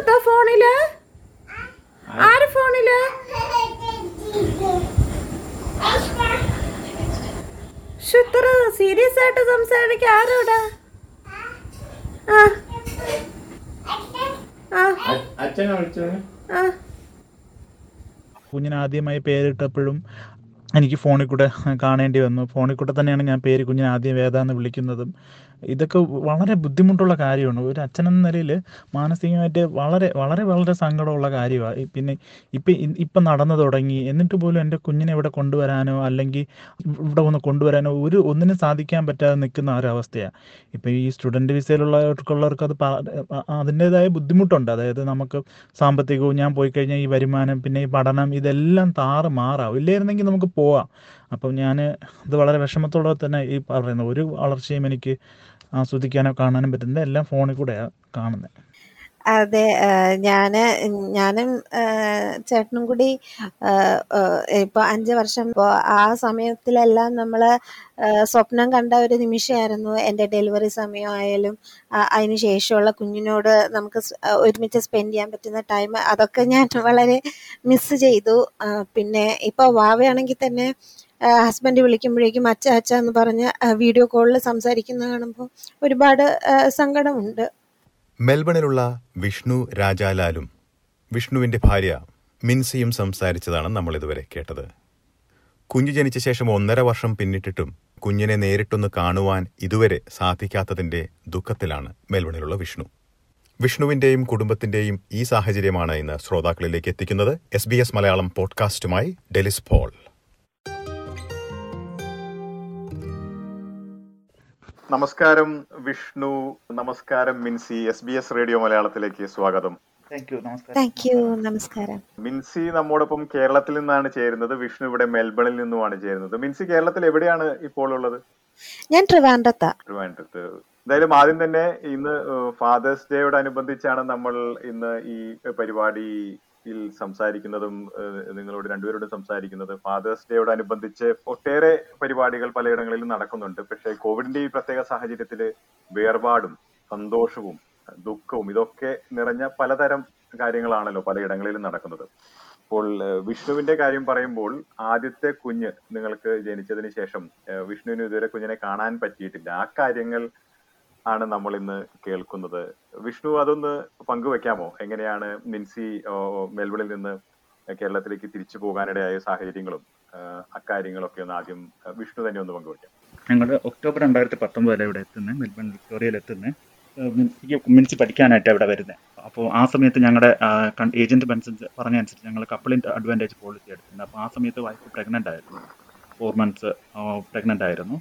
ആരെടുത്ത ഫോണില് ആര് ഫോണില് ശ്ശോ, ഇത്ര സീരിയസ് ആയിട്ട് സംസാരിക്ക ആരോടാ ആ ആ അച്ഛനെ വിളിച്ചത് ആ കുഞ്ഞിന് ആദ്യമായി പേരിട്ടപ്പോഴും എനിക്ക് ഫോണിൽ കൂടെ കാണേണ്ടി വന്നു ഫോണിൽ കൂടെ തന്നെയാണ് ഞാൻ പേര് കുഞ്ഞിനെ ആദ്യം വേദ എന്ന് വിളിക്കുന്നതും ഇതൊക്കെ വളരെ ബുദ്ധിമുട്ടുള്ള കാര്യമാണ് ഒരു അച്ഛനെന്ന നിലയിൽ മാനസികമായിട്ട് വളരെ വളരെ വളരെ സങ്കടമുള്ള കാര്യമാണ് പിന്നെ ഇപ്പം ഇപ്പം നടന്നു തുടങ്ങി എന്നിട്ട് പോലും എൻ്റെ കുഞ്ഞിനെ ഇവിടെ കൊണ്ടുവരാനോ അല്ലെങ്കിൽ ഇവിടെ ഒന്ന് കൊണ്ടുവരാനോ ഒരു ഒന്നിനും സാധിക്കാൻ പറ്റാതെ നിൽക്കുന്ന ഒരവസ്ഥയാണ് ഇപ്പം ഈ സ്റ്റുഡൻറ്റ് വിസയിലുള്ളവർക്കുള്ളവർക്ക് അത് പ- അതിൻ്റേതായ ബുദ്ധിമുട്ടുണ്ട് അതായത് നമുക്ക് സാമ്പത്തികവും ഞാൻ പോയി കഴിഞ്ഞാൽ ഈ വരുമാനം പിന്നെ ഈ പഠനം ഇതെല്ലാം താറ് മാറാവും ഇല്ലായിരുന്നെങ്കിൽ നമുക്ക് പോവാം അപ്പം ഞാൻ ഇത് വളരെ വിഷമത്തോടെ തന്നെ ഈ പറയുന്നത് ഒരു വളർച്ചയും എനിക്ക് ആസ്വദിക്കാനോ കാണാനും പറ്റുന്നില്ല എല്ലാം ഫോണിൽ കൂടെയാണ് കാണുന്നത് അതെ ഞാൻ ഞാനും ആ, ചേട്ടനും കൂടി ആ, ആ, ഇപ്പൊ അഞ്ച് വർഷം ഇപ്പോ ആ സമയത്തിലെല്ലാം നമ്മൾ സ്വപ്നം കണ്ട ഒരു നിമിഷമായിരുന്നു എൻ്റെ ഡെലിവറി സമയമായാലും ആ, അതിന് ശേഷമുള്ള കുഞ്ഞിനോട് നമുക്ക് സ്- ആ, ഒരുമിച്ച് സ്പെൻഡ് ചെയ്യാൻ പറ്റുന്ന ടൈം അതൊക്കെ ഞാൻ വളരെ മിസ് ചെയ്തു ആ, പിന്നെ ഇപ്പോൾ വാവയാണെങ്കിൽ തന്നെ ഹസ്ബൻഡ് വിളിക്കുമ്പോഴേക്കും അച്ഛ അച്ഛ എന്ന് പറഞ്ഞ് വീഡിയോ കോളിൽ സംസാരിക്കുന്ന കാണുമ്പോൾ ഒരുപാട് ആ, സങ്കടമുണ്ട് മെൽബണിലുള്ള വിഷ്ണു രാജാലാലും വിഷ്ണുവിന്റെ ഭാര്യ മിൻസിയും സംസാരിച്ചതാണ് നമ്മൾ ഇതുവരെ കേട്ടത് കുഞ്ഞു ജനിച്ച ശേഷം ഒന്നര വർഷം പിന്നിട്ടിട്ടും കുഞ്ഞിനെ നേരിട്ടൊന്ന് കാണുവാൻ ഇതുവരെ സാധിക്കാത്തതിന്റെ ദുഃഖത്തിലാണ് മെൽബണിലുള്ള വിഷ്ണു വിഷ്ണുവിന്റെയും കുടുംബത്തിന്റെയും ഈ സാഹചര്യമാണ് ഇന്ന് ശ്രോതാക്കളിലേക്ക് എത്തിക്കുന്നത് എസ് ബി എസ് മലയാളം പോഡ്കാസ്റ്റുമായി ഡെലിസ് പോൾ നമസ്കാരം വിഷ്ണു നമസ്കാരം Minsi S B S radio മലയാളത്തിലേക്ക് സ്വാഗതം താങ്ക് യു നമസ്കാരം താങ്ക് യു നമസ്കാരം മിൻസി നമ്മോടൊപ്പം കേരളത്തിൽ നിന്നാണ് ചേരുന്നത് വിഷ്ണു ഇവിടെ മെൽബണിൽ നിന്നുമാണ് ചേരുന്നത് മിൻസി കേരളത്തിൽ എവിടെയാണ് ഇപ്പോൾ ഉള്ളത് ഞാൻ ട്രിവാൻഡ്രത്താ ട്രിവാൻഡ്രത്ത് എന്തായാലും ആദ്യം തന്നെ ഇന്ന് ഫാദേഴ്സ് ഡേയോടനുബന്ധിച്ചാണ് നമ്മൾ ഇന്ന് ഈ പരിപാടിയിൽ സംസാരിക്കുന്നതും ഏഹ്, നിങ്ങളോട് രണ്ടുപേരോടും സംസാരിക്കുന്നത് ഫാദേഴ്സ് ഡേയോടനുബന്ധിച്ച് ഒട്ടേറെ പരിപാടികൾ പലയിടങ്ങളിലും നടക്കുന്നുണ്ട് പക്ഷേ കോവിഡിന്റെ ഈ പ്രത്യേക സാഹചര്യത്തിൽ വേർപാടും സന്തോഷവും ദുഃഖവും ഇതൊക്കെ നിറഞ്ഞ പലതരം കാര്യങ്ങളാണല്ലോ പലയിടങ്ങളിലും നടക്കുന്നത് അപ്പോൾ ഏഹ്, വിഷ്ണുവിന്റെ കാര്യം പറയുമ്പോൾ ആദ്യത്തെ കുഞ്ഞ് നിങ്ങൾക്ക് ജനിച്ചതിന് ശേഷം ഏഹ്, വിഷ്ണുവിന് ഇതുവരെ കുഞ്ഞിനെ കാണാൻ പറ്റിയിട്ടില്ല ആ കാര്യങ്ങൾ ആണ് നമ്മൾ ഇന്ന് കേൾക്കുന്നത് വിഷ്ണു അതൊന്ന് പങ്കുവെക്കാമോ എങ്ങനെയാണ് മിൻസി ഓ, മെൽബണിൽ നിന്ന് കേരളത്തിലേക്ക് തിരിച്ചു പോകാനിടയായ സാഹചര്യങ്ങളും ഏഹ്, അക്കാര്യങ്ങളൊക്കെ ഒന്ന് ആദ്യം ഏഹ്, വിഷ്ണു തന്നെ ഒന്ന് പങ്കുവെക്കാം ഞങ്ങൾ ഒക്ടോബർ രണ്ടായിരത്തി പത്തൊമ്പതിലാണ് ഇവിടെ എത്തുന്നത് മെൽബൺ വിക്ടോറിയയിൽ എത്തുന്നത് എനിക്ക് മിനിച്ച് പഠിക്കാനായിട്ട് ഇവിടെ വരുന്നത് അപ്പോൾ ആ സമയത്ത് ഞങ്ങളുടെ ഏജന്റ് അനുസരിച്ച് പറഞ്ഞ അനുസരിച്ച് ഞങ്ങൾ കപ്പിളിൻ്റെ അഡ്വാൻറ്റേജ് പോളിസി എടുത്തിട്ടുണ്ട് അപ്പോൾ ആ സമയത്ത് വൈഫ് പ്രഗ്നൻ്റ് ആയിരുന്നു ഫോർ മന്ത്സ് പ്രഗ്നൻ്റ് ആയിരുന്നു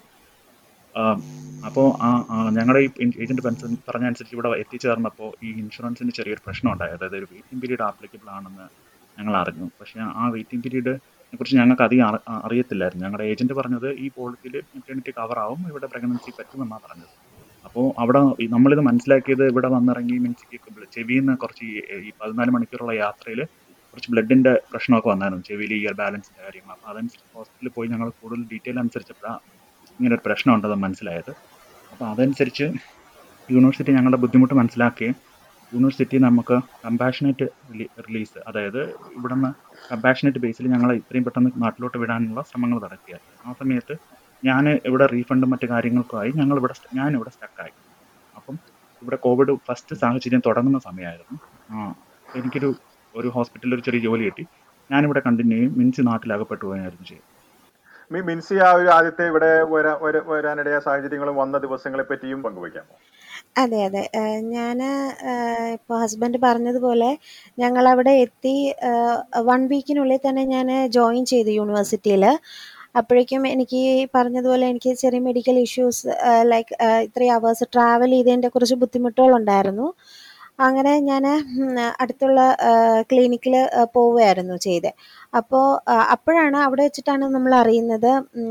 അപ്പോൾ ആ ഞങ്ങളുടെ ഈ ഏജന്റ് പറഞ്ഞ അനുസരിച്ച് ഇവിടെ എത്തിച്ചേർന്നപ്പോൾ ഈ ഇൻഷുറൻസിന് ചെറിയൊരു പ്രശ്നം ഉണ്ടായി അതായത് ഒരു വെയിറ്റിംഗ് പീരീഡ് ആപ്ലിക്കബിൾ ആണെന്ന് ഞങ്ങൾ അറിഞ്ഞു പക്ഷേ ആ വെയിറ്റിംഗ് പീരീഡ് കുറിച്ച് ഞങ്ങൾക്ക് അധികം അറി- അ- അറിയത്തില്ലായിരുന്നു ഞങ്ങളുടെ ഏജന്റ് പറഞ്ഞത് ഈ പോളിസിയിൽ മെറ്റേണിറ്റി കവർ ആവും ഇവിടെ പ്രഗ്നൻസി പറ്റുമെന്നാണ് പറഞ്ഞത് അപ്പോൾ അവിടെ ഈ നമ്മളിത് മനസ്സിലാക്കിയത് ഇവിടെ വന്നിറങ്ങി മിൻസിക്ക് ചെവിയിൽ നിന്ന് കുറച്ച് ഈ- ഈ പതിനാല് മണിക്കൂറുള്ള യാത്രയിൽ കുറച്ച് ബ്ലഡിന്റെ പ്രശ്നമൊക്കെ വന്നായിരുന്നു ചെവിയിൽ ഇയർ ബാലൻസിന്റെ കാര്യങ്ങൾ അപ്പോൾ അതനുസരിച്ച് ഹോസ്പിറ്റലിൽ പോയി ഞങ്ങൾ കൂടുതൽ ഡീറ്റെയിൽ അനുസരിച്ചപ്പോഴാണ് ഇങ്ങനെ ഒരു പ്രശ്നം ഉണ്ടെന്ന് മനസ്സിലായത് അപ്പോൾ അതനുസരിച്ച് യൂണിവേഴ്സിറ്റി ഞങ്ങളുടെ ബുദ്ധിമുട്ട് മനസ്സിലാക്കുകയും യൂണിവേഴ്സിറ്റി നമുക്ക് കമ്പാഷനേറ്റ് റിലീസ് അതായത് ഇവിടുന്ന് കമ്പാഷനേറ്റ് ബേസിൽ ഞങ്ങളെ ഇത്രയും പെട്ടെന്ന് നാട്ടിലോട്ട് വിടാനുള്ള ശ്രമങ്ങൾ നടക്കുകയായിരുന്നു ആ സമയത്ത് ഞാൻ ഇവിടെ റീഫണ്ടും മറ്റു കാര്യങ്ങൾക്കുമായി ഞങ്ങൾ ഇവിടെ ഞാൻ ഇവിടെ സ്റ്റക്കായി അപ്പം ഇവിടെ കോവിഡ് ഫസ്റ്റ് സാഹചര്യം തുടങ്ങുന്ന സമയമായിരുന്നു ആ എനിക്കൊരു ഒരു ഹോസ്പിറ്റലിൽ ഒരു ചെറിയ ജോലി കിട്ടി ഞാനിവിടെ കണ്ടിന്യൂ ചെയ്യും മിൻസി നാട്ടിലകപ്പെട്ടു പോയായിരുന്നു ചെയ്യും മി- മിൻസി ആ ഒരു ആദ്യത്തെ ഇവിടെ വരാ- വര- വരാനിടയായ സാഹചര്യങ്ങളും വന്ന ദിവസങ്ങളെ പറ്റിയും പങ്കുവെക്കാമോ അതെ അതെ ഞാൻ ഇപ്പോൾ ഹസ്ബൻഡ് പറഞ്ഞതുപോലെ ഞങ്ങൾ അവിടെ എത്തി വൺ വീക്കിനുള്ളിൽ തന്നെ ഞാൻ ജോയിൻ ചെയ്തു യൂണിവേഴ്സിറ്റിയിൽ അപ്പോഴേക്കും എനിക്ക് ഈ പറഞ്ഞതുപോലെ എനിക്ക് ചെറിയ മെഡിക്കൽ ഇഷ്യൂസ് ലൈക്ക് ഇത്രയും അവേഴ്സ് ട്രാവൽ ചെയ്തതിൻ്റെ കുറച്ച് ബുദ്ധിമുട്ടുകളുണ്ടായിരുന്നു അങ്ങനെ ഞാൻ അടുത്തുള്ള ക്ലിനിക്കിൽ പോവുകയായിരുന്നു ചെയ്തത് അപ്പോൾ അപ്പോഴാണ് അവിടെ വെച്ചിട്ടാണ് നമ്മൾ അറിയുന്നത്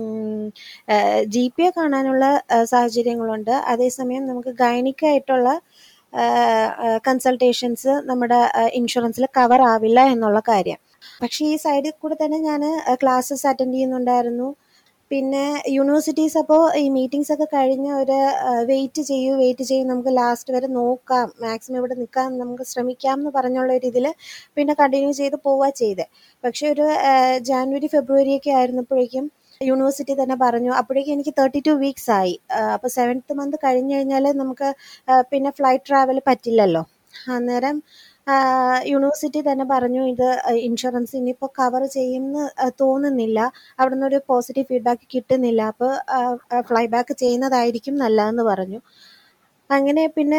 ജി പി എ കാണാനുള്ള ആ, സാഹചര്യങ്ങളുണ്ട് അതേസമയം നമുക്ക് ഗൈനിക്കായിട്ടുള്ള കൺസൾട്ടേഷൻസ് നമ്മുടെ ഇൻഷുറൻസിൽ കവർ ആവില്ല എന്നുള്ള കാര്യം പക്ഷേ ഈ സൈഡിൽ കൂടെ തന്നെ ഞാൻ ക്ലാസ്സസ് അറ്റൻഡ് ചെയ്യുന്നുണ്ടായിരുന്നു പിന്നെ യൂണിവേഴ്സിറ്റീസ് അപ്പോൾ ഈ മീറ്റിംഗ്സ് ഒക്കെ കഴിഞ്ഞ് ഒരു വെയിറ്റ് ചെയ്യൂ വെയിറ്റ് ചെയ്യൂ നമുക്ക് ലാസ്റ്റ് വരെ നോക്കാം മാക്സിമം ഇവിടെ നിൽക്കാൻ നമുക്ക് ശ്രമിക്കാം എന്ന് പറഞ്ഞുള്ള ഒരു ഇതിൽ പിന്നെ കണ്ടിന്യൂ ചെയ്ത് പോവുക ചെയ്തത് പക്ഷേ ഒരു ജാനുവരി ഫെബ്രുവരി ഒക്കെ ആയിരുന്നപ്പോഴേക്കും യൂണിവേഴ്സിറ്റി തന്നെ പറഞ്ഞു അപ്പോഴേക്കും എനിക്ക് തേർട്ടി ടു വീക്സ് ആയി അപ്പോൾ സെവൻത്ത് മന്ത് കഴിഞ്ഞ് കഴിഞ്ഞാൽ നമുക്ക് ആ, പിന്നെ ഫ്ലൈറ്റ് ട്രാവൽ പറ്റില്ലല്ലോ അന്നേരം യൂണിവേഴ്സിറ്റി തന്നെ പറഞ്ഞു ഇത് ഇൻഷുറൻസ് ഇനിയിപ്പോൾ കവർ ചെയ്യുമെന്ന് ആ, തോന്നുന്നില്ല അവിടെ നിന്നൊരു പോസിറ്റീവ് ഫീഡ്ബാക്ക് കിട്ടുന്നില്ല അപ്പോൾ ഫ്ലൈ ബാക്ക് ചെയ്യുന്നതായിരിക്കും നല്ലതെന്ന് പറഞ്ഞു അങ്ങനെ പിന്നെ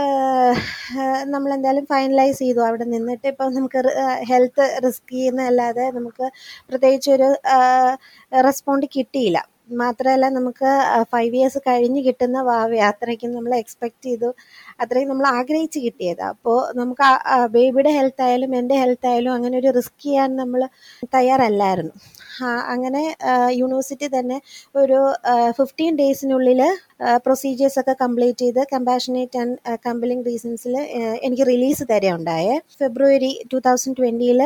നമ്മൾ എന്തായാലും ഫൈനലൈസ് ചെയ്തു അവിടെ നിന്നിട്ട് ഇപ്പം നമുക്ക് ഹെൽത്ത് റിസ്ക് ചെയ്യുന്നതല്ലാതെ നമുക്ക് പ്രത്യേകിച്ചൊരു റെസ്പോണ്ട് കിട്ടിയില്ല മാത്രമല്ല നമുക്ക് ഫൈവ് ഇയേഴ്സ് കഴിഞ്ഞ് കിട്ടുന്ന വാവ അത്രയ്ക്കും നമ്മൾ എക്സ്പെക്റ്റ് ചെയ്തു അത്രയും നമ്മൾ ആഗ്രഹിച്ച് കിട്ടിയത് അപ്പോൾ നമുക്ക് ബേബിയുടെ ഹെൽത്ത് ആയാലും എൻ്റെ ഹെൽത്ത് ആയാലും അങ്ങനെ ഒരു റിസ്ക് ചെയ്യാൻ നമ്മൾ തയ്യാറല്ലായിരുന്നു ആ, അങ്ങനെ യൂണിവേഴ്സിറ്റി തന്നെ ഒരു ഫിഫ്റ്റീൻ ഡേയ്സിനുള്ളിൽ പ്രൊസീജിയേഴ്സ് ഒക്കെ കംപ്ലീറ്റ് ചെയ്ത് കമ്പാഷനേറ്റ് ആൻഡ് കമ്പലിംഗ് റീസൺസിൽ എനിക്ക് റിലീസ് തരുകയുണ്ടായേ ഫെബ്രുവരി ടു തൗസൻഡ് ട്വൻറ്റിയിൽ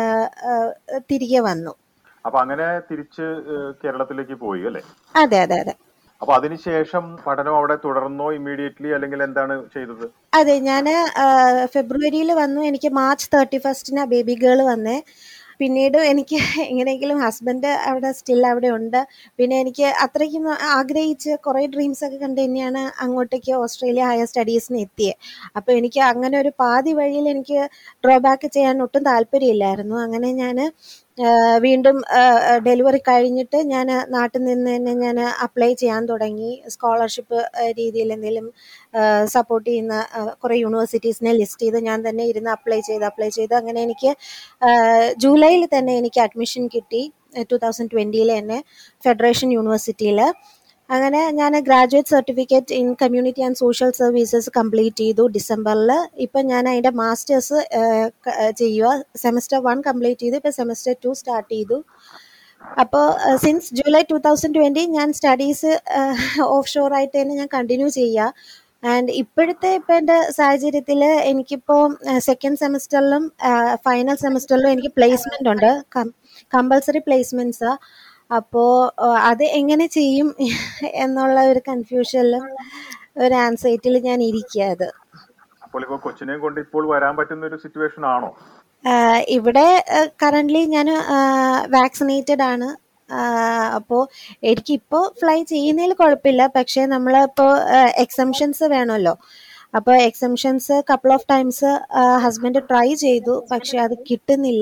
തിരികെ വന്നു അപ്പൊ അങ്ങനെ തിരിച്ച് ഏഹ്, കേരളത്തിലേക്ക് പോയി അല്ലെ അതെ അതെ അതെ അപ്പൊ അതിനുശേഷം പഠനം അവിടെ തുടർന്നോ ഇമ്മീഡിയറ്റ്ലി അല്ലെങ്കിൽ എന്താണ് ചെയ്തത് അതെ ഞാൻ ഫെബ്രുവരിയിൽ വന്നു എനിക്ക് മാർച്ച് തേർട്ടി ഫസ്റ്റിന് ബേബി ഗേൾ വന്നേ പിന്നീട് എനിക്ക് എങ്ങനെയെങ്കിലും ഹസ്ബൻഡ് അവിടെ സ്റ്റിൽ അവിടെ ഉണ്ട് പിന്നെ എനിക്ക് അത്രയ്ക്കും ആഗ്രഹിച്ച് കുറേ ഡ്രീംസ് ഒക്കെ കണ്ട് തന്നെയാണ് അങ്ങോട്ടേക്ക് ഓസ്ട്രേലിയ ഹയർ സ്റ്റഡീസിന് എത്തിയത് അപ്പോൾ എനിക്ക് അങ്ങനെ ഒരു പാതി വഴിയിൽ എനിക്ക് ഡ്രോബാക്ക് ചെയ്യാൻ ഒട്ടും താല്പര്യമില്ലായിരുന്നു അങ്ങനെ ഞാൻ വീണ്ടും ഡെലിവറി കഴിഞ്ഞിട്ട് ഞാൻ നാട്ടിൽ നിന്ന് തന്നെ ഞാൻ അപ്ലൈ ചെയ്യാൻ തുടങ്ങി സ്കോളർഷിപ്പ് രീതിയിൽ എന്തെങ്കിലും സപ്പോർട്ട് ചെയ്യുന്ന ആ, കുറേ യൂണിവേഴ്സിറ്റീസിനെ ലിസ്റ്റ് ചെയ്ത് ഞാൻ തന്നെ ഇരുന്ന് അപ്ലൈ ചെയ്ത് അപ്ലൈ ചെയ്ത് അങ്ങനെ എനിക്ക് ജൂലൈയിൽ തന്നെ എനിക്ക് അഡ്മിഷൻ കിട്ടി ടു തൗസൻഡ് ട്വൻറ്റിയിൽ തന്നെ ഫെഡറേഷൻ യൂണിവേഴ്സിറ്റിയിൽ അങ്ങനെ ഞാൻ graduate certificate in community and social services complete ചെയ്തു ഡിസംബറിൽ ഇപ്പം ഞാൻ അതിൻ്റെ മാസ്റ്റേഴ്സ് ചെയ്യുക സെമസ്റ്റർ വൺ കംപ്ലീറ്റ് ചെയ്തു ഇപ്പം സെമസ്റ്റർ ടു സ്റ്റാർട്ട് ചെയ്തു അപ്പോൾ since July two thousand twenty ഞാൻ സ്റ്റഡീസ് ഓഫ് ഷോറായിട്ട് തന്നെ ഞാൻ കണ്ടിന്യൂ ചെയ്യുക ആൻഡ് ഇപ്പോഴത്തെ ഇപ്പം എൻ്റെ സാഹചര്യത്തിൽ എനിക്കിപ്പോൾ സെക്കൻഡ് സെമസ്റ്ററിലും ഫൈനൽ സെമസ്റ്ററിലും എനിക്ക് പ്ലേസ്മെൻ്റ് ഉണ്ട് കമ്പൾസറി പ്ലേസ്മെൻറ്റ്സാണ് അപ്പോൾ അത് എങ്ങനെ ചെയ്യും എന്നുള്ള ഒരു കൺഫ്യൂഷനിലും ഒരു ആൻസൈറ്റിൽ ഞാൻ ഇരിക്കുക അത് അപ്പോൾ ഇപ്പൊ കൊച്ചിനെയും കൊണ്ട് ഇപ്പോൾ വരാൻ പറ്റുന്ന ഒരു സിറ്റുവേഷൻ ആണോ ആഹ് ഇവിടെ കറൻ്റ്ലി ഞാൻ വാക്സിനേറ്റഡ് ആണ് അപ്പോൾ എനിക്കിപ്പോൾ ഫ്ലൈ ചെയ്യുന്നതിൽ കുഴപ്പമില്ല പക്ഷേ നമ്മളിപ്പോൾ എക്സംഷൻസ് വേണമല്ലോ അപ്പോൾ exemptions couple of times husband try ചെയ്തു പക്ഷെ അത് കിട്ടുന്നില്ല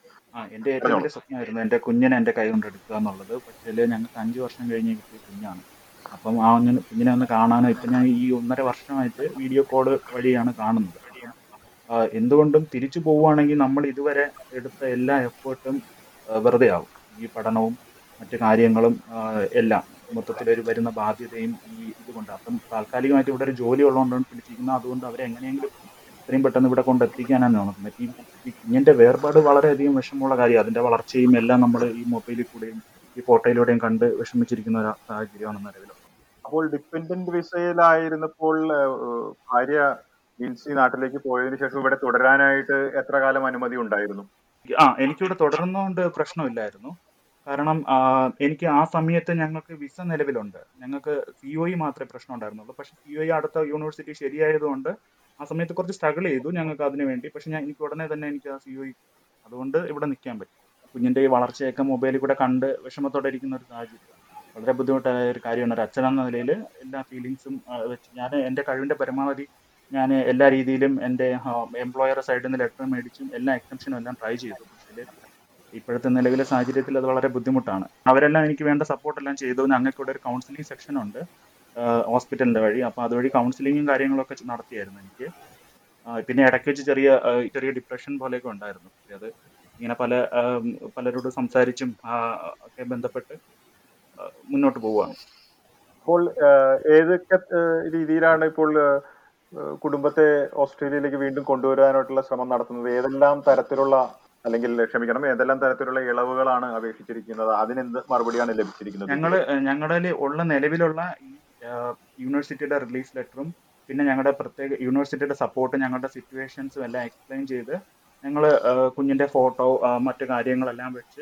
ആ എൻ്റെ ഏറ്റവും വലിയ സ്വപ്നമായിരുന്നു എൻ്റെ കുഞ്ഞിനെ എൻ്റെ കൈ കൊണ്ട് എടുക്കുക എന്നുള്ളത് പക്ഷേ ഞങ്ങൾക്ക് അഞ്ച് വർഷം കഴിഞ്ഞ് കിട്ടിയ കുഞ്ഞാണ് അപ്പം ആ ഒന്ന് കുഞ്ഞിനെ ഒന്ന് കാണാനോ ഇപ്പം ഞാൻ ഈ ഒന്നര വർഷമായിട്ട് വീഡിയോ കോൾ വഴിയാണ് കാണുന്നത് അപ്പം, ആ, എന്തുകൊണ്ടും തിരിച്ചു പോവുകയാണെങ്കിൽ നമ്മൾ ഇതുവരെ എടുത്ത എല്ലാ എഫേർട്ടും വെറുതെ ആവും ഈ പഠനവും മറ്റു കാര്യങ്ങളും ആ, എല്ലാം മൊത്തത്തിലൊരു വരുന്ന ബാധ്യതയും ഈ ഇതുകൊണ്ട് അപ്പം താൽക്കാലികമായിട്ട് ഇവിടെ ഒരു ജോലി ഉള്ളതുകൊണ്ടാണ് പിടിച്ചിരിക്കുന്നത് അതുകൊണ്ട് അവരെ എങ്ങനെയെങ്കിലും എത്രയും പെട്ടെന്ന് ഇവിടെ കൊണ്ടെത്തിക്കാനാണ് നോക്കുന്നത് ഈ ഈ കുഞ്ഞിന്റെ വേർപാട് വളരെയധികം വിഷമമുള്ള കാര്യം അതിന്റെ വളർച്ചയും എല്ലാം നമ്മൾ ഈ മൊബൈലിൽ കൂടെയും ഈ ഫോട്ടോയിലൂടെയും കണ്ട് വിഷമിച്ചിരിക്കുന്ന ഒരു സാഹചര്യമാണ് നിലവിൽ അപ്പോൾ ഡിപ്പെൻഡന്റ് വിസയിലായിരുന്നപ്പോൾ ഏഹ്, ഭാര്യ ജിൻസി നാട്ടിലേക്ക് പോയതിനു ശേഷം ഇവിടെ തുടരാനായിട്ട് എത്ര കാലം അനുമതി ഉണ്ടായിരുന്നു ആ എനിക്കിവിടെ തുടരുന്നതുകൊണ്ട് പ്രശ്നമില്ലായിരുന്നു കാരണം ആ, എനിക്ക് ആ സമയത്ത് ഞങ്ങൾക്ക് വിസ നിലവിലുണ്ട് ഞങ്ങൾക്ക് സി ഒ ഇ മാത്രമേ പ്രശ്നം ഉണ്ടായിരുന്നുള്ളൂ പക്ഷെ സി ഒ ഇ അടുത്ത യൂണിവേഴ്സിറ്റി ശരിയായതുകൊണ്ട് ആ സമയത്ത് കുറച്ച് സ്ട്രഗിൾ ചെയ്തു ഞങ്ങൾക്ക് അതിന് വേണ്ടി പക്ഷെ ഞാൻ എനിക്ക് ഉടനെ തന്നെ എനിക്ക് ആ സി ഒ ഇ അതുകൊണ്ട് ഇവിടെ നിൽക്കാൻ പറ്റും കുഞ്ഞിന്റെ ഈ വളർച്ചയൊക്കെ മൊബൈലിൽ കൂടെ കണ്ട് വിഷമത്തോടെ ഇരിക്കുന്ന ഒരു സാഹചര്യം വളരെ ബുദ്ധിമുട്ടായ ഒരു കാര്യമാണ് ഒരു അച്ഛനെന്ന നിലയിൽ എല്ലാ ഫീലിങ്സും വെച്ച് ഞാൻ എൻ്റെ കഴിവിൻ്റെ പരമാവധി ഞാൻ എല്ലാ രീതിയിലും എൻ്റെ എംപ്ലോയറുടെ സൈഡിൽ നിന്ന് ലെറ്റർ മേടിച്ചും എല്ലാ എക്സംഷനും എല്ലാം ട്രൈ ചെയ്തു പക്ഷേ ഇപ്പോഴത്തെ നിലവിലെ സാഹചര്യത്തിൽ അത് വളരെ ബുദ്ധിമുട്ടാണ് അവരെല്ലാം എനിക്ക് വേണ്ട സപ്പോർട്ട് എല്ലാം ചെയ്തു ഞങ്ങൾക്ക് ഇവിടെ ഒരു കൗൺസിലിംഗ് സെക്ഷൻ ഉണ്ട് ഹോസ്പിറ്റലിൻ്റെ വഴി അപ്പോൾ അതുവഴി കൗൺസിലിങ്ങും കാര്യങ്ങളൊക്കെ നടത്തിയായിരുന്നു എനിക്ക് ആ, പിന്നെ ഇടയ്ക്ക് വെച്ച് ചെറിയ ആ, ചെറിയ ഡിപ്രഷൻ പോലെയൊക്കെ ഉണ്ടായിരുന്നു പക്ഷേ അത് ഇങ്ങനെ പല ആം, പലരോട് സംസാരിച്ചും ആ, ഒക്കെ ബന്ധപ്പെട്ട് ആ, മുന്നോട്ട് പോവുകയാണ് അപ്പോൾ ഏഹ്, ഏതൊക്കെ ഏഹ്, രീതിയിലാണ് ഇപ്പോൾ ഏഹ്, ഏഹ്, കുടുംബത്തെ ഓസ്ട്രേലിയയിലേക്ക് വീണ്ടും കൊണ്ടുവരാനായിട്ടുള്ള ശ്രമം നടത്തുന്നത് ഏതെല്ലാം തരത്തിലുള്ള അല്ലെങ്കിൽ ക്ഷമിക്കണം ഏതെല്ലാം തരത്തിലുള്ള ഇളവുകളാണ് അപേക്ഷിച്ചിരിക്കുന്നത് അതിനെന്ത് മറുപടിയാണ് ലഭിച്ചിരിക്കുന്നത് ഞങ്ങൾ ഞങ്ങളുടെ ഉള്ള നിലവിലുള്ള ഈ യൂണിവേഴ്സിറ്റിയുടെ റിലീസ് ലെറ്ററും പിന്നെ ഞങ്ങളുടെ പ്രത്യേക യൂണിവേഴ്സിറ്റിയുടെ സപ്പോർട്ട് ഞങ്ങളുടെ സിറ്റുവേഷൻസും എല്ലാം എക്സ്പ്ലെയിൻ ചെയ്ത് ഞങ്ങൾ കുഞ്ഞിന്റെ ഫോട്ടോ മറ്റു കാര്യങ്ങളെല്ലാം വെച്ച്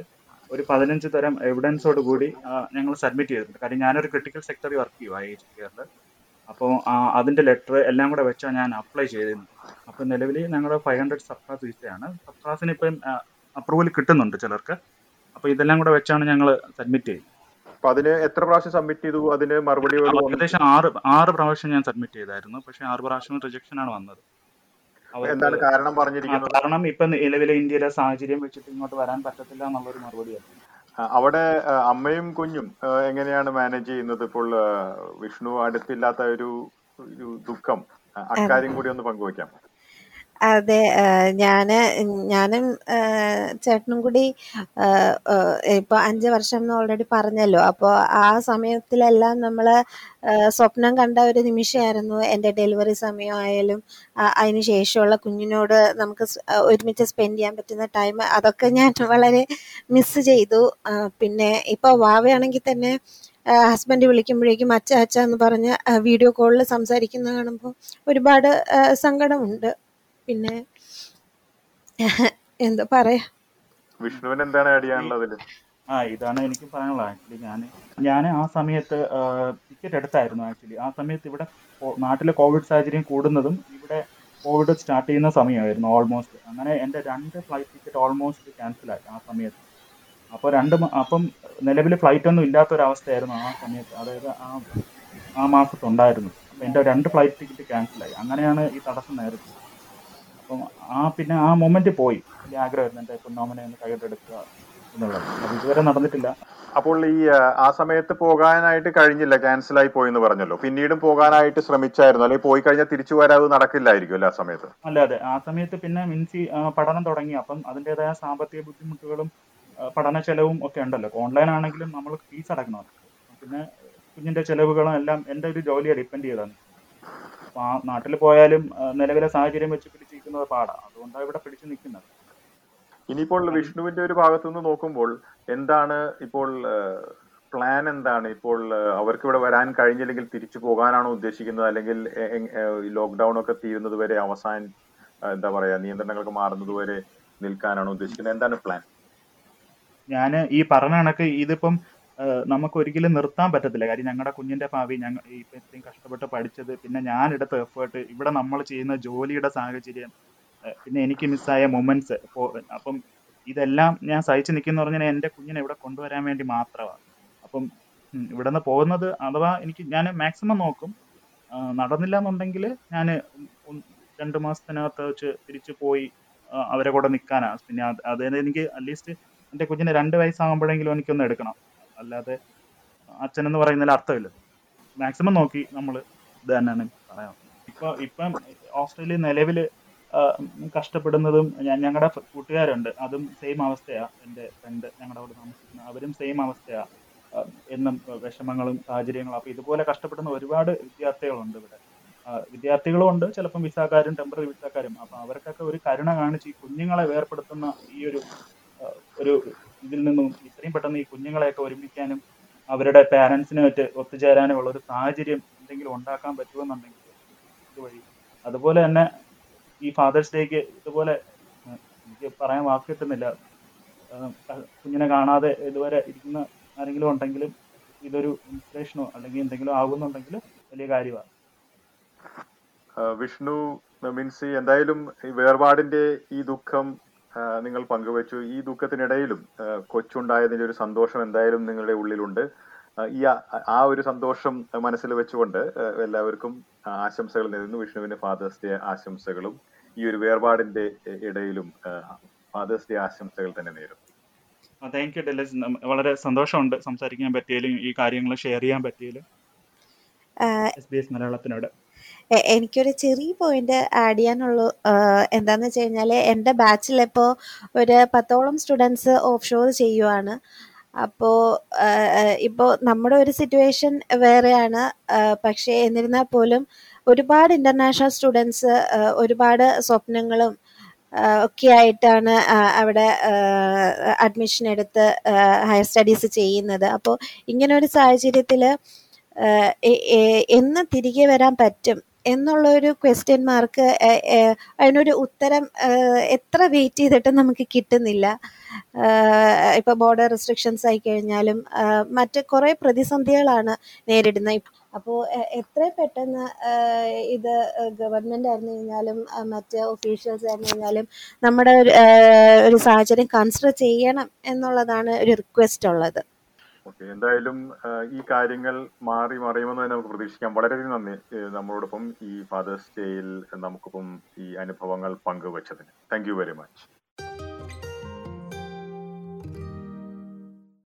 ഒരു പതിനഞ്ച് തരം എവിഡൻസോട് കൂടി ഞങ്ങൾ സബ്മിറ്റ് ചെയ്തിട്ടുണ്ട് കാര്യം ഞാനൊരു ക്രിട്ടിക്കൽ സെക്ടറിൽ വർക്ക് ചെയ്യുക ഐ എച്ച് കെയറിൽ അപ്പോൾ അതിൻ്റെ ലെറ്റർ എല്ലാം കൂടെ വെച്ചാണ് ഞാൻ അപ്ലൈ ചെയ്തിരുന്നത് അപ്പോൾ നിലവിൽ ഞങ്ങളുടെ ഫൈവ് ഹൺഡ്രഡ് സബ് ക്ലാസ് വിസയാണ് സബ് ക്ലാസ്സിന് ഇപ്പം അപ്രൂവൽ കിട്ടുന്നുണ്ട് ചിലർക്ക് അപ്പോൾ ഇതെല്ലാം കൂടെ വെച്ചാണ് ഞങ്ങൾ സബ്മിറ്റ് ചെയ്യുന്നത് അപ്പൊ അതിന് എത്ര പ്രാവശ്യം സബ്മിറ്റ് ചെയ്തു അതിന് മറുപടികൾ അപ്പോൾ വന്നു ഏകദേശം ആറ് ആറ് പ്രാവശ്യം ഞാൻ സബ്മിറ്റ് ചെയ്തായിരുന്നു പക്ഷേ ആറ് പ്രാവശ്യം റിജക്ഷൻ ആണ് വന്നത് അവർക്ക് എന്താണ് കാരണം ആ, പറഞ്ഞിരിക്കുന്നത് കാരണം ഇപ്പൊ നിലവിലെ ഇന്ത്യയിലെ സാഹചര്യം വെച്ചിട്ട് ഇങ്ങോട്ട് വരാൻ പറ്റത്തില്ല എന്നുള്ളൊരു മറുപടിയാണ് ആ, അവിടെ ആ, അമ്മയും കുഞ്ഞും ആ, എങ്ങനെയാണ് മാനേജ് ചെയ്യുന്നത് ഇപ്പോൾ ആ, വിഷ്ണു അടുത്തില്ലാത്ത ഒരു ഒരു ദുഃഖം ആ, അക്കാര്യം കൂടി ഒന്ന് പങ്കുവയ്ക്കാം അതെ ഞാൻ ഞാനും ആ, ചേട്ടനും കൂടി ആ, ആ, ഇപ്പൊ അഞ്ച് വർഷം എന്ന് ഓൾറെഡി പറഞ്ഞല്ലോ അപ്പോൾ ആ സമയത്തിലെല്ലാം നമ്മൾ സ്വപ്നം കണ്ട ഒരു നിമിഷമായിരുന്നു എൻ്റെ ഡെലിവറി സമയമായാലും ആ, അതിന് ശേഷമുള്ള കുഞ്ഞിനോട് നമുക്ക് സ്- ആ, ഒരുമിച്ച് സ്പെൻഡ് ചെയ്യാൻ പറ്റുന്ന ടൈം അതൊക്കെ ഞാൻ വളരെ മിസ് ചെയ്തു ആ, പിന്നെ ഇപ്പോൾ വാവയാണെങ്കിൽ തന്നെ ഹസ്ബൻഡ് വിളിക്കുമ്പോഴേക്കും അച്ഛ അച്ഛ എന്ന് പറഞ്ഞ് വീഡിയോ കോളിൽ സംസാരിക്കുന്ന കാണുമ്പോൾ ഒരുപാട് ആ, സങ്കടമുണ്ട് പിന്നെ എന്താ പറയാ വിഷ്ണുവിന് എന്താണ് ആഡ് ചെയ്യാനുള്ളത് അതില് ആ ഇതാണ് എനിക്ക് പറയാനുള്ളത് ആക്ച്വലി ഞാൻ ഞാൻ ആ സമയത്ത് ടിക്കറ്റ് എടുത്തായിരുന്നു ആക്ച്വലി ആ സമയത്ത് ഇവിടെ കോ- നാട്ടിലെ കോവിഡ് സാഹചര്യം കൂടുന്നതും ഇവിടെ കോവിഡ് സ്റ്റാർട്ട് ചെയ്യുന്ന സമയമായിരുന്നു ഓൾമോസ്റ്റ് അങ്ങനെ എൻ്റെ രണ്ട് ഫ്ലൈറ്റ് ടിക്കറ്റ് ഓൾമോസ്റ്റ് ക്യാൻസലായി ആ സമയത്ത് അപ്പോൾ രണ്ട് മ- അപ്പം നിലവിൽ ഫ്ലൈറ്റ് ഒന്നും ഇല്ലാത്തൊരവസ്ഥയായിരുന്നു ആ സമയത്ത് അതായത് ആ ആ മാസത്തുണ്ടായിരുന്നു അപ്പം എൻ്റെ രണ്ട് ഫ്ലൈറ്റ് ടിക്കറ്റ് ക്യാൻസലായി അങ്ങനെയാണ് ഈ തടസ്സം നേരിട്ടത് അപ്പം ആ പിന്നെ ആ മൊമെന്റ് പോയി വലിയ ആഗ്രഹമായിരുന്നു എൻ്റെ പൊന്നോമനെ ഒന്ന് കൈയിട്ടെടുക്കുക എന്നുള്ളത് അത് ഇതുവരെ നടന്നിട്ടില്ല അപ്പോൾ ഈ ആ, ആ സമയത്ത് പോകാനായിട്ട് കഴിഞ്ഞില്ല ക്യാൻസൽ ആയി പോയി എന്ന് പറഞ്ഞല്ലോ പിന്നീടും പോകാനായിട്ട് ശ്രമിച്ചായിരുന്നു അല്ലെങ്കിൽ പോയി കഴിഞ്ഞാൽ തിരിച്ചു വരാതെ നടക്കില്ലായിരിക്കും അല്ലേ ആ സമയത്ത് അല്ല അതെ ആ സമയത്ത് പിന്നെ മിൻസി ആ, പഠനം തുടങ്ങി അപ്പം അതിൻ്റെതായ സാമ്പത്തിക ബുദ്ധിമുട്ടുകളും ആ, പഠന ചെലവും ഒക്കെ ഉണ്ടല്ലോ ഓൺലൈൻ ആണെങ്കിലും നമ്മൾ ഫീസ് അടക്കണം പിന്നെ കുഞ്ഞിന്റെ ചെലവുകളും എല്ലാം എൻ്റെ ഒരു ജോലിയെ ഡിപ്പെൻഡ് ചെയ്താണ് അപ്പോൾ ആ നാട്ടിൽ പോയാലും ആ, നിലവിലെ സാഹചര്യം വെച്ച് പിടിച്ചിരിക്കുന്നത് പാടാണ് അതുകൊണ്ടാണ് ഇവിടെ പിടിച്ചു നിൽക്കുന്നത് ഇനിയിപ്പോൾ വിഷ്ണുവിന്റെ ഒരു ഭാഗത്തു നിന്ന് നോക്കുമ്പോൾ എന്താണ് ഇപ്പോൾ പ്ലാൻ എന്താണ് ഇപ്പോൾ ആ, അവർക്ക് ഇവിടെ വരാൻ കഴിഞ്ഞില്ലെങ്കിൽ തിരിച്ചു പോകാനാണോ ഉദ്ദേശിക്കുന്നത് അല്ലെങ്കിൽ ലോക്ക്ഡൌൺ ഒക്കെ തീരുന്നത് വരെ അവസാൻ ആ, എന്താ പറയാ നിയന്ത്രണങ്ങൾക്ക് മാറുന്നത് വരെ നിൽക്കാനാണോ ഉദ്ദേശിക്കുന്നത് എന്താണ് പ്ലാൻ ഞാൻ ഈ പറഞ്ഞ കണക്ക് ഇതിപ്പം ആ, നമുക്ക് ഒരിക്കലും നിർത്താൻ പറ്റത്തില്ല കാര്യം ഞങ്ങളുടെ കുഞ്ഞിന്റെ ഭാവി ഞങ്ങൾ ഇപ്പം ഇത്രയും കഷ്ടപ്പെട്ട് പഠിച്ചത് പിന്നെ ഞാൻ എടുത്ത എഫേർട്ട് ഇവിടെ നമ്മൾ ചെയ്യുന്ന ജോലിയുടെ സാഹചര്യം ആ, പിന്നെ എനിക്ക് മിസ്സായ മൊമെന്റ്സ് അപ്പം ഇതെല്ലാം ഞാൻ സഹിച്ചു നിൽക്കുന്ന പറഞ്ഞാൽ എൻ്റെ കുഞ്ഞിനെ ഇവിടെ കൊണ്ടുവരാൻ വേണ്ടി മാത്രമാണ് അപ്പം ഉം, ഇവിടെ നിന്ന് പോകുന്നത് അഥവാ എനിക്ക് ഞാൻ മാക്സിമം നോക്കും ആ, നടന്നില്ല എന്നുണ്ടെങ്കിൽ ഞാൻ രണ്ട് മാസത്തിനകത്ത് വെച്ച് തിരിച്ചു പോയി ആ, അവരെ കൂടെ നിൽക്കാനാണ് പിന്നെ അത് അതായത് എനിക്ക് അറ്റ്ലീസ്റ്റ് എൻ്റെ കുഞ്ഞിന് രണ്ട് വയസ്സാകുമ്പോഴെങ്കിലും എനിക്കൊന്ന് എടുക്കണം അല്ലാതെ അച്ഛനെന്ന് പറയുന്നതിൽ അർത്ഥമില്ല മാക്സിമം നോക്കി നമ്മൾ ഇത് തന്നെയാണ് പറയാം ഇപ്പോൾ ഇപ്പം ഓസ്ട്രേലിയ നിലവിൽ കഷ്ടപ്പെടുന്നതും ഞാൻ- ഞങ്ങളുടെ കൂട്ടുകാരുണ്ട് അതും സെയിം അവസ്ഥയാണ് എൻ്റെ ഫ്രണ്ട് ഞങ്ങളുടെ അവിടെ താമസിക്കുന്ന അവരും സെയിം അവസ്ഥയാണ് എന്നും വിഷമങ്ങളും സാഹചര്യങ്ങളും അപ്പോൾ ഇതുപോലെ കഷ്ടപ്പെടുന്ന ഒരുപാട് വിദ്യാർത്ഥികളുണ്ട് ഇവിടെ ആ, വിദ്യാർത്ഥികളും ഉണ്ട് ചിലപ്പം വിസാക്കാരും ടെമ്പററി വിസാക്കാരും അപ്പം അവർക്കൊക്കെ ഒരു കരുണ കാണിച്ച് ഈ കുഞ്ഞുങ്ങളെ വേർപ്പെടുത്തുന്ന ഈ ഒരു ആ, ഒരു ഇതിൽ നിന്നും ഇത്രയും പെട്ടെന്ന് ഈ കുഞ്ഞുങ്ങളെയൊക്കെ ഒരുമിക്കാനും അവരുടെ പാരൻസിനുമായിട്ട് ഒത്തുചേരാനും ഉള്ള ഒരു സാഹചര്യം എന്തെങ്കിലും ഉണ്ടാക്കാൻ പറ്റുമെന്നുണ്ടെങ്കിൽ ഇതുവഴി അതുപോലെ തന്നെ ഈ ഫാദേഴ്സ് ഡേക്ക് ഇതുപോലെ ആ, എനിക്ക് പറയാൻ വാക്ക് കിട്ടുന്നില്ല ആ, കുഞ്ഞിനെ കാണാതെ ഇതുവരെ ഇരിക്കുന്ന ആരെങ്കിലും ഉണ്ടെങ്കിലും ഇതൊരു ഇൻസ്പിറേഷനോ അല്ലെങ്കിൽ എന്തെങ്കിലും ആകുന്നുണ്ടെങ്കിൽ വലിയ കാര്യമാണ് ആ, വിഷ്ണു മിൻസി എന്തായാലും ഈ വേർപാടിന്റെ ഈ ദുഃഖം ആ, നിങ്ങൾ പങ്കുവച്ചു ഈ ദുഃഖത്തിനിടയിലും ആ, കൊച്ചുണ്ടായതിന്റെ ഒരു സന്തോഷം എന്തായാലും നിങ്ങളുടെ ഉള്ളിലുണ്ട് ആ, ഈ ആ- ആ ഒരു സന്തോഷം മനസ്സിൽ വെച്ചുകൊണ്ട് ആ, എല്ലാവർക്കും ആശംസകൾ നേരുന്നു വിഷ്ണുവിന് ഫാദേഴ്സ് ഡേ ആശംസകളും ഈ ഒരു വേർപാടിന്റെ ഇടയിലും ഫാദേഴ്സ് ഡേ ആശംസകൾ തന്നെ നേരുന്നു താങ്ക് യു ഡെലസ് വളരെ സന്തോഷമുണ്ട് സംസാരിക്കാൻ പറ്റിയാലും ഈ കാര്യങ്ങൾ ഷെയർ ചെയ്യാൻ പറ്റിയാലും എസ് ബി എസ് മലയാളത്തിനോട് എ- എനിക്കൊരു ചെറിയ പോയിന്റ് ആഡ് ചെയ്യാനുള്ളൂ ആഹ് എന്താന്ന് വെച്ച് കഴിഞ്ഞാൽ എൻ്റെ ബാച്ചിൽ ഇപ്പോൾ ഒരു പത്തോളം സ്റ്റുഡൻസ് ഓഫ് ഷോർ ചെയ്യുവാണ് അപ്പോൾ ഇപ്പോൾ നമ്മുടെ ഒരു സിറ്റുവേഷൻ വേറെയാണ് ആഹ് പക്ഷേ എന്നിരുന്നാൽ പോലും ഒരുപാട് ഇൻ്റർനാഷണൽ സ്റ്റുഡൻസ് ഒരുപാട് സ്വപ്നങ്ങളും ആഹ് ഒക്കെ ആയിട്ടാണ് ആഹ് അവിടെ അഡ്മിഷൻ എടുത്ത് ഹയർ സ്റ്റഡീസ് ചെയ്യുന്നത് അപ്പോൾ ഇങ്ങനെ ഒരു സാഹചര്യത്തിൽ എന്ന് തിരികെ വരാൻ പറ്റും എന്നുള്ള ഒരു ക്വസ്റ്റ്യൻ മാർക്ക് അതിനൊരു ഉത്തരം ഏഹ്, എത്ര വെയിറ്റ് ചെയ്തിട്ടും നമുക്ക് കിട്ടുന്നില്ല ഇപ്പോൾ ബോർഡർ റെസ്ട്രിക്ഷൻസ് ആയി കഴിഞ്ഞാലും ആഹ്, മറ്റ് കുറേ പ്രതിസന്ധികളാണ് നേരിടുന്നത് അപ്പോൾ എത്ര പെട്ടെന്ന് ആഹ്, ഇത് ഗവൺമെൻറ് ആയിരുന്നു കഴിഞ്ഞാലും ആഹ്, മറ്റ് ഒഫീഷ്യൽസ് ആയിരുന്നു കഴിഞ്ഞാലും നമ്മുടെ ഒരു ആഹ്, ഒരു സാഹചര്യം കൺസിഡർ ചെയ്യണം എന്നുള്ളതാണ് ഒരു റിക്വസ്റ്റ് ഉള്ളത് ഓക്കെ എന്തായാലും ആ, ഈ കാര്യങ്ങൾ മാറി മറിയുമെന്ന് തന്നെ നമുക്ക് പ്രതീക്ഷിക്കാം വളരെയധികം നന്ദി ഏ, നമ്മളോടൊപ്പം ഈ ഫാദേഴ്സ് ഡേയിൽ നമുക്കൊപ്പം ഈ അനുഭവങ്ങൾ പങ്കുവച്ചതിന് താങ്ക് യു വെരി മച്ച്